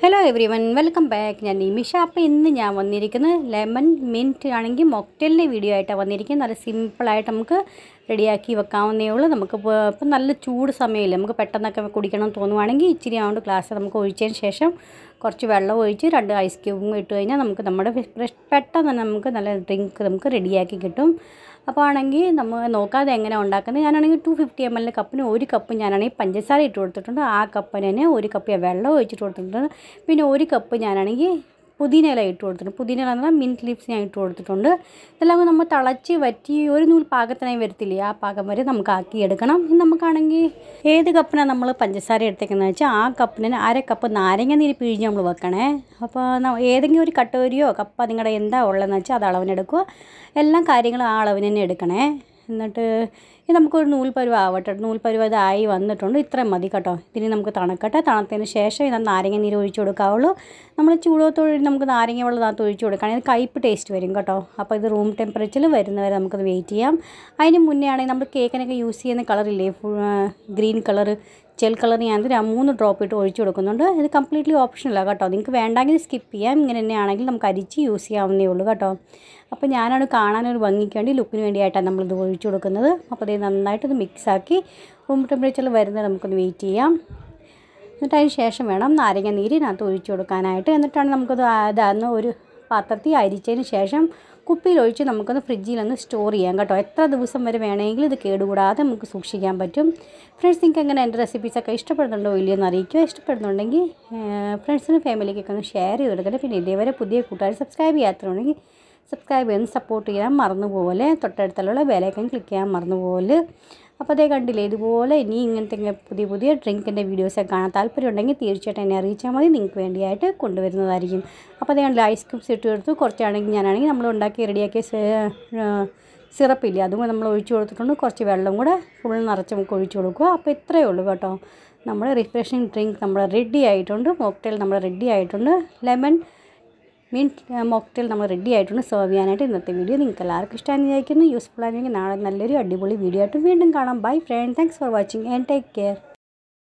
hello everyone welcome back ഞാൻ നിമിഷ അപ്പോൾ ഇന്ന് ഞാൻ വന്നിരിക്കുന്നത് ലെമൺ മിൻറ്റ് ആണെങ്കിൽ മോക്ടെയിലിൻ്റെ വീഡിയോ ആയിട്ടാണ് വന്നിരിക്കുന്നത് നല്ല സിമ്പിളായിട്ട് നമുക്ക് റെഡിയാക്കി വെക്കാവുന്നേ ഉള്ളൂ നമുക്ക് ഇപ്പം നല്ല ചൂട് സമയമില്ല നമുക്ക് പെട്ടെന്നൊക്കെ കുടിക്കണം തോന്നുവാണെങ്കിൽ ഇച്ചിരി ആവുകൊണ്ട് ഗ്ലാസ് നമുക്ക് ഒഴിച്ചതിന് ശേഷം കുറച്ച് വെള്ളം ഒഴിച്ച് രണ്ട് ഐസ് ക്യൂബും ഇട്ട് കഴിഞ്ഞാൽ നമുക്ക് നമ്മുടെ ഫ്രഷ് പെട്ടെന്ന് തന്നെ നമുക്ക് നല്ല ഡ്രിങ്ക് നമുക്ക് റെഡിയാക്കി കിട്ടും അപ്പോൾ ആണെങ്കിൽ നമ്മൾ നോക്കാതെ എങ്ങനെ ഉണ്ടാക്കുന്നത് ഞാനാണെങ്കിൽ ടു ഫിഫ്റ്റി എം എൽ കപ്പിന് ഒരു കപ്പ് ഞാനാണെങ്കിൽ പഞ്ചസാര ഇട്ട് കൊടുത്തിട്ടുണ്ട് ആ കപ്പിന് തന്നെ ഒരു കപ്പ് വെള്ളം ഒഴിച്ചിട്ട് കൊടുത്തിട്ടുണ്ട് പിന്നെ ഒരു കപ്പ് ഞാനാണെങ്കിൽ പുതിന ഇല ഇട്ട് കൊടുത്തിട്ടുണ്ട് പുതിന ഇല എന്ന് പറഞ്ഞാൽ മിൻറ്റ് ലീവ്സ് ഞാൻ ഇട്ട് കൊടുത്തിട്ടുണ്ട് ഇതെല്ലാം നമ്മൾ തിളച്ച് വറ്റി ഒരു നൂൽ പാകത്തിനായി വരത്തില്ലേ ആ പാകം വരെ നമുക്ക് ആക്കിയെടുക്കണം ഇനി നമുക്കാണെങ്കിൽ ഏത് കപ്പിനാണ് നമ്മൾ പഞ്ചസാര എടുത്തേക്കുന്നത് വെച്ചാൽ ആ കപ്പിന് അര കപ്പ് നാരങ്ങ നീര് പിഴിഞ്ഞ് നമ്മൾ വെക്കണേ അപ്പോൾ ന- ഏതെങ്കിലും ഒരു കട്ടോരിയോ കപ്പ നിങ്ങളുടെ എന്താ ഉള്ളതെന്ന് വെച്ചാൽ അത് അളവിനെടുക്കുക എല്ലാ കാര്യങ്ങളും ആ അളവിന് തന്നെ എടുക്കണേ എന്നിട്ട് ഇത് നമുക്കൊരു നൂൽപ്പരുവ ആവട്ടെ നൂൽപ്പരുവ ഇതായി വന്നിട്ടുണ്ട് ഇത്രയും മതി കേട്ടോ ഇതിന് നമുക്ക് തണുക്കട്ടെ തണുത്തതിന് ശേഷം ഇത് നാരങ്ങ നീര് ഒഴിച്ച് കൊടുക്കാവുള്ളൂ നമ്മൾ ചൂടോത്തോടെ നമുക്ക് നാരങ്ങ വെള്ളം അതിനകത്ത് ഒഴിച്ച് കൊടുക്കുകയാണെങ്കിൽ കയ്പ്പ് ടേസ്റ്റ് വരും കേട്ടോ അപ്പോൾ ഇത് റൂം ടെമ്പറേച്ചറിൽ വരുന്നവരെ നമുക്കത് വെയിറ്റ് ചെയ്യാം അതിന് മുന്നേ ആണെങ്കിൽ നമ്മൾ കേക്കിനൊക്കെ യൂസ് ചെയ്യുന്ന കളറില്ലേ ഗ്രീൻ കളർ ജെൽ കളർ ഞാൻ ഒരു മൂന്ന് ഡ്രോപ്പ് ഇട്ട് ഒഴിച്ച് കൊടുക്കുന്നുണ്ട് ഇത് കംപ്ലീറ്റ്ലി ഓപ്ഷനല്ല കേട്ടോ നിങ്ങൾക്ക് വേണ്ടെങ്കിൽ സ്കിപ്പ് ചെയ്യാം ഇങ്ങനെ തന്നെ ആണെങ്കിൽ നമുക്ക് അരിച്ച് യൂസ് ചെയ്യാവുന്നേ ഉള്ളൂ കേട്ടോ അപ്പോൾ ഞാനാണ് കാണാനൊരു ഭംഗിക്ക് വേണ്ടി ലുക്കിന് വേണ്ടിയിട്ടാണ് നമ്മളിത് ഒഴിച്ച് കൊടുക്കുന്നത് അപ്പോൾ ഇത് നന്നായിട്ട് ഇത് മിക്സാക്കി റൂം ടെമ്പറേച്ചറിൽ വരുന്നത് നമുക്കൊന്ന് വെയിറ്റ് ചെയ്യാം എന്നിട്ട് അതിന് ശേഷം വേണം നാരങ്ങ നീരിനകത്ത് ഒഴിച്ച് കൊടുക്കാനായിട്ട് എന്നിട്ടാണ് നമുക്കത് അതാന്ന് ഒരു പാത്രത്തിൽ അരിച്ചതിന് ശേഷം കുപ്പിയിൽ ഒഴിച്ച് നമുക്കൊന്ന് ഫ്രിഡ്ജിലൊന്ന് സ്റ്റോർ ചെയ്യാം കേട്ടോ എത്ര ദിവസം വരെ വേണമെങ്കിലും ഇത് കേടുകൂടാതെ നമുക്ക് സൂക്ഷിക്കാൻ പറ്റും ഫ്രണ്ട്സ് നിങ്ങൾക്ക് എങ്ങനെ എൻ്റെ റെസിപ്പീസൊക്കെ ഇഷ്ടപ്പെടുന്നുണ്ടോ ഇല്ലയോ എന്ന് അറിയിക്കുക ഇഷ്ടപ്പെടുന്നുണ്ടെങ്കിൽ ഫ്രണ്ട്സിനും ഫാമിലിക്കൊക്കെ ഒന്ന് ഷെയർ ചെയ്ത് കൊടുക്കട്ടെ പിന്നെ ഇതേവരെ പുതിയ കൂട്ടുകാർ സബ്സ്ക്രൈബ് ചെയ്യാത്തതുണ്ടെങ്കിൽ സബ്സ്ക്രൈബ് ചെയ്യുന്ന സപ്പോർട്ട് ചെയ്യാൻ മറന്നുപോലെ തൊട്ടടുത്തുള്ള ബെലൈക്കൺ ക്ലിക്ക് ചെയ്യാൻ മറന്നുപോലെ അപ്പോൾ അതേ കണ്ടില്ലേ ഇതുപോലെ ഇനി ഇങ്ങനത്തെ ഇങ്ങനെ പുതിയ പുതിയ ഡ്രിങ്കിൻ്റെ വീഡിയോസൊക്കെ കാണാൻ താല്പര്യമുണ്ടെങ്കിൽ തീർച്ചയായിട്ടും എന്നെ അറിയിച്ചാൽ മതി നിങ്ങൾക്ക് വേണ്ടിയായിട്ട് കൊണ്ടുവരുന്നതായിരിക്കും അപ്പോൾ അതേ കണ്ടില്ല ഐസ് ക്യൂബ്സ് ഇട്ട് കൊടുത്തു കുറച്ചാണെങ്കിൽ ഞാനാണെങ്കിൽ നമ്മൾ ഉണ്ടാക്കി റെഡിയാക്കിയ സിറപ്പില്ലേ അതും നമ്മൾ ഒഴിച്ചു കൊടുത്തിട്ടുണ്ട് കുറച്ച് വെള്ളം കൂടെ ഫുൾ നിറച്ച് നമുക്ക് ഒഴിച്ചു കൊടുക്കുക അപ്പോൾ ഇത്രയേ ഉള്ളൂ കേട്ടോ നമ്മുടെ റിഫ്രഷിങ് ഡ്രിങ്ക് നമ്മൾ റെഡി ആയിട്ടുണ്ട് മോക്ടെയിൽ നമ്മൾ റെഡി ആയിട്ടുണ്ട് ലെമൺ മീൻ മോക്ടെയിൽ നമ്മൾ റെഡി ആയിട്ടുണ്ട് സെർവ് ചെയ്യാനായിട്ട് ഇന്നത്തെ വീഡിയോ നിങ്ങൾക്ക് എല്ലാവർക്കും ഇഷ്ടമാണെന്ന് വിചാരിക്കുന്നു യൂസ്ഫുൾ ആണെങ്കിൽ നാളെ നല്ലൊരു അടിപൊളി വീഡിയോ ആയിട്ട് വീണ്ടും കാണാം bye friend thanks for watching and take care